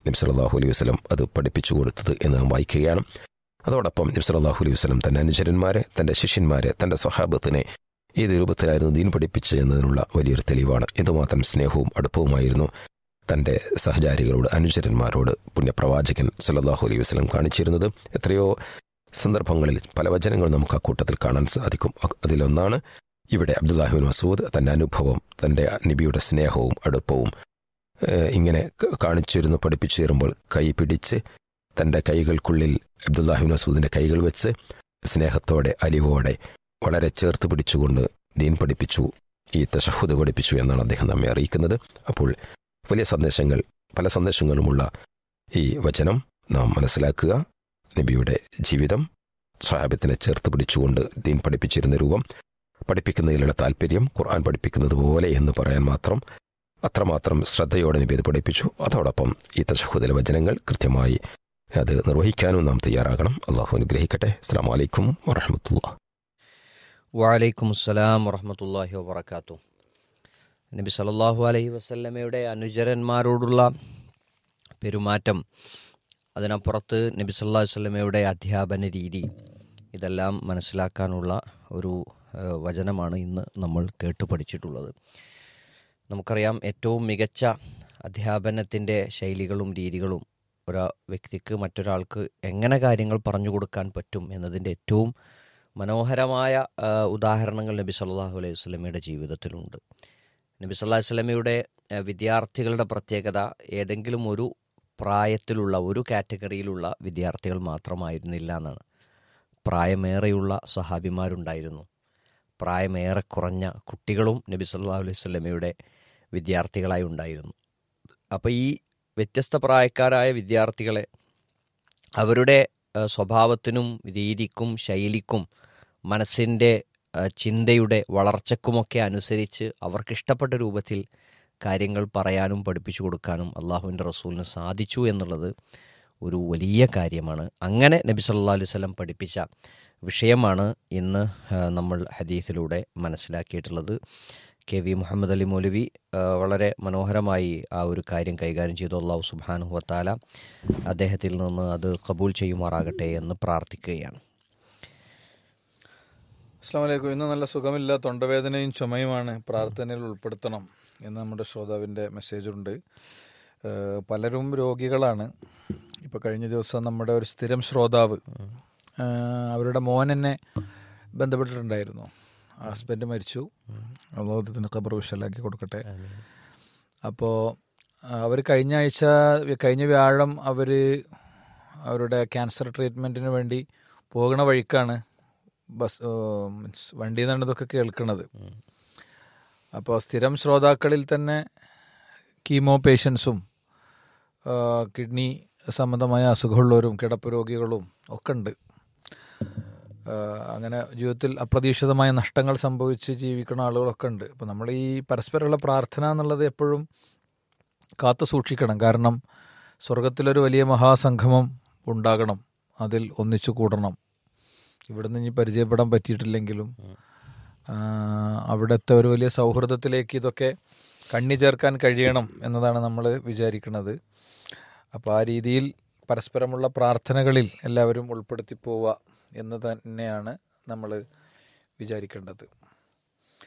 നബ്സലാഹു അലൈഹി വസ്ലം അത് പഠിപ്പിച്ചു കൊടുത്തത് എന്ന് നാം വായിക്കുകയാണ് അതോടൊപ്പം നബ്സലാഹു അലൈഹി വസ്ലം തൻ്റെ അനുചരന്മാരെ തൻ്റെ ശിഷ്യന്മാരെ തൻ്റെ സ്വഹാബത്തിനെ ഏത് രൂപത്തിലായിരുന്നു ദീൻ പഠിപ്പിച്ചത് എന്നതിനുള്ള വലിയൊരു തെളിവാണ് എന്തുമാത്രം സ്നേഹവും അടുപ്പവുമായിരുന്നു തൻ്റെ സഹചാരികളോട് അനുചരന്മാരോട് പുണ്യപ്രവാചകൻ സല്ലാഹു അലൈഹി വസ്ലം കാണിച്ചിരുന്നത് എത്രയോ സന്ദർഭങ്ങളിൽ പല വചനങ്ങൾ നമുക്ക് ആ കൂട്ടത്തിൽ കാണാൻ സാധിക്കും അതിലൊന്നാണ് ഇവിടെ അബ്ദുല്ലാഹിബിൻ മസൂദ് തൻ്റെ അനുഭവം തൻ്റെ നബിയുടെ സ്നേഹവും അടുപ്പവും ഇങ്ങനെ കാണിച്ചിരുന്നു പഠിപ്പിച്ചു തരുമ്പോൾ കൈ പിടിച്ച് തൻ്റെ കൈകൾക്കുള്ളിൽ അബ്ദുല്ലാഹിബിൻ മസൂദിൻ്റെ കൈകൾ വെച്ച് സ്നേഹത്തോടെ അലിവോടെ വളരെ ചേർത്ത് പിടിച്ചുകൊണ്ട് ദീൻ പഠിപ്പിച്ചു ഈ തഷഹുദ് പഠിപ്പിച്ചു എന്നാണ് അദ്ദേഹം നമ്മെ അറിയിക്കുന്നത് അപ്പോൾ വലിയ സന്ദേശങ്ങൾ പല സന്ദേശങ്ങളുമുള്ള ഈ വചനം നാം മനസ്സിലാക്കുക നബിയുടെ ജീവിതം സ്വഹാബത്തിനെ ചേർത്ത് പിടിച്ചുകൊണ്ട് ദീൻ പഠിപ്പിച്ചിരുന്ന രൂപം പഠിപ്പിക്കുന്നതിലുള്ള താല്പര്യം ഖുർആൻ പഠിപ്പിക്കുന്നത് പോലെ എന്ന് പറയാൻ മാത്രം അത്രമാത്രം ശ്രദ്ധയോടെ നബി ഇത് പഠിപ്പിച്ചു അതോടൊപ്പം ഈ തഷഹുദിലെ വചനങ്ങൾ കൃത്യമായി അത് നിർവഹിക്കാനും നാം തയ്യാറാകണം അള്ളാഹു അനുഗ്രഹിക്കട്ടെ അസ്സാം വലൈക്കും വറഹമത്തുള്ള വലൈക്കും അസ്സലാം വറഹമത്തല്ലാഹി വബർക്കാത്തു നബി സല്ലാഹു അലൈഹി വസല്ലമയുടെ അനുചരന്മാരോടുള്ള പെരുമാറ്റം അതിനപ്പുറത്ത് നബി സല്ലാ വല്ലമയുടെ അധ്യാപന രീതി ഇതെല്ലാം മനസ്സിലാക്കാനുള്ള ഒരു വചനമാണ് ഇന്ന് നമ്മൾ കേട്ടു പഠിച്ചിട്ടുള്ളത് നമുക്കറിയാം ഏറ്റവും മികച്ച അധ്യാപനത്തിൻ്റെ ശൈലികളും രീതികളും ഒരു വ്യക്തിക്ക് മറ്റൊരാൾക്ക് എങ്ങനെ കാര്യങ്ങൾ പറഞ്ഞു കൊടുക്കാൻ പറ്റും എന്നതിൻ്റെ ഏറ്റവും മനോഹരമായ ഉദാഹരണങ്ങൾ നബി സല്ലാഹു അലൈഹി വസ്ലമയുടെ ജീവിതത്തിലുണ്ട് നബി സല്ലാഹു വസ്ലമയുടെ വിദ്യാർത്ഥികളുടെ പ്രത്യേകത ഏതെങ്കിലും ഒരു പ്രായത്തിലുള്ള ഒരു കാറ്റഗറിയിലുള്ള വിദ്യാർത്ഥികൾ മാത്രമായിരുന്നില്ല എന്നാണ് പ്രായമേറെയുള്ള സഹാബിമാരുണ്ടായിരുന്നു പ്രായമേറെ കുറഞ്ഞ കുട്ടികളും നബി സല്ലാ അലൈഹി സ്വലമയുടെ വിദ്യാർത്ഥികളായി ഉണ്ടായിരുന്നു അപ്പോൾ ഈ വ്യത്യസ്ത പ്രായക്കാരായ വിദ്യാർത്ഥികളെ അവരുടെ സ്വഭാവത്തിനും രീതിക്കും ശൈലിക്കും മനസ്സിൻ്റെ ചിന്തയുടെ വളർച്ചക്കുമൊക്കെ അനുസരിച്ച് അവർക്കിഷ്ടപ്പെട്ട രൂപത്തിൽ കാര്യങ്ങൾ പറയാനും പഠിപ്പിച്ചു കൊടുക്കാനും അള്ളാഹുവിൻ്റെ റസൂലിന് സാധിച്ചു എന്നുള്ളത് ഒരു വലിയ കാര്യമാണ് അങ്ങനെ നബി സല്ലാ അലൈഹി സ്വലം പഠിപ്പിച്ച വിഷയമാണ് ഇന്ന് നമ്മൾ ഹദീസിലൂടെ മനസ്സിലാക്കിയിട്ടുള്ളത് കെ വി മുഹമ്മദ് അലി മൗലവി വളരെ മനോഹരമായി ആ ഒരു കാര്യം കൈകാര്യം ചെയ്തു അള്ളാഹു സുബാനു വത്താല അദ്ദേഹത്തിൽ നിന്ന് അത് കബൂൽ ചെയ്യുമാറാകട്ടെ എന്ന് പ്രാർത്ഥിക്കുകയാണ് അസ്സാം വലൈക്കും ഇന്ന് നല്ല സുഖമില്ല തൊണ്ടവേദനയും ചുമയുമാണ് പ്രാർത്ഥനയിൽ ഉൾപ്പെടുത്തണം എന്ന് നമ്മുടെ ശ്രോതാവിൻ്റെ മെസ്സേജുണ്ട് പലരും രോഗികളാണ് ഇപ്പോൾ കഴിഞ്ഞ ദിവസം നമ്മുടെ ഒരു സ്ഥിരം ശ്രോതാവ് അവരുടെ മോൻ എന്നെ ബന്ധപ്പെട്ടിട്ടുണ്ടായിരുന്നു ഹസ്ബൻഡ് മരിച്ചു അള്ളാഹത്തിന് ഖബർ വിശലാക്കി കൊടുക്കട്ടെ അപ്പോൾ അവർ കഴിഞ്ഞ ആഴ്ച കഴിഞ്ഞ വ്യാഴം അവർ അവരുടെ ക്യാൻസർ ട്രീറ്റ്മെൻറ്റിന് വേണ്ടി പോകുന്ന വഴിക്കാണ് ബസ് മീൻസ് വണ്ടിയിൽ നിന്നാണ് ഇതൊക്കെ കേൾക്കുന്നത് അപ്പോൾ സ്ഥിരം ശ്രോതാക്കളിൽ തന്നെ കീമോ പേഷ്യൻസും കിഡ്നി സംബന്ധമായ അസുഖമുള്ളവരും കിടപ്പ് രോഗികളും ഒക്കെ ഉണ്ട് അങ്ങനെ ജീവിതത്തിൽ അപ്രതീക്ഷിതമായ നഷ്ടങ്ങൾ സംഭവിച്ച് ജീവിക്കുന്ന ആളുകളൊക്കെ ഉണ്ട് അപ്പോൾ നമ്മൾ ഈ പരസ്പരമുള്ള പ്രാർത്ഥന എന്നുള്ളത് എപ്പോഴും കാത്തു സൂക്ഷിക്കണം കാരണം സ്വർഗത്തിലൊരു വലിയ മഹാസംഗമം ഉണ്ടാകണം അതിൽ ഒന്നിച്ചു കൂടണം ഇവിടുന്ന് ഇനി പരിചയപ്പെടാൻ പറ്റിയിട്ടില്ലെങ്കിലും അവിടുത്തെ ഒരു വലിയ സൗഹൃദത്തിലേക്ക് ഇതൊക്കെ കണ്ണി ചേർക്കാൻ കഴിയണം എന്നതാണ് നമ്മൾ വിചാരിക്കുന്നത് അപ്പോൾ ആ രീതിയിൽ പരസ്പരമുള്ള പ്രാർത്ഥനകളിൽ എല്ലാവരും ഉൾപ്പെടുത്തി പോവുക എന്ന് തന്നെയാണ് നമ്മൾ വിചാരിക്കേണ്ടത്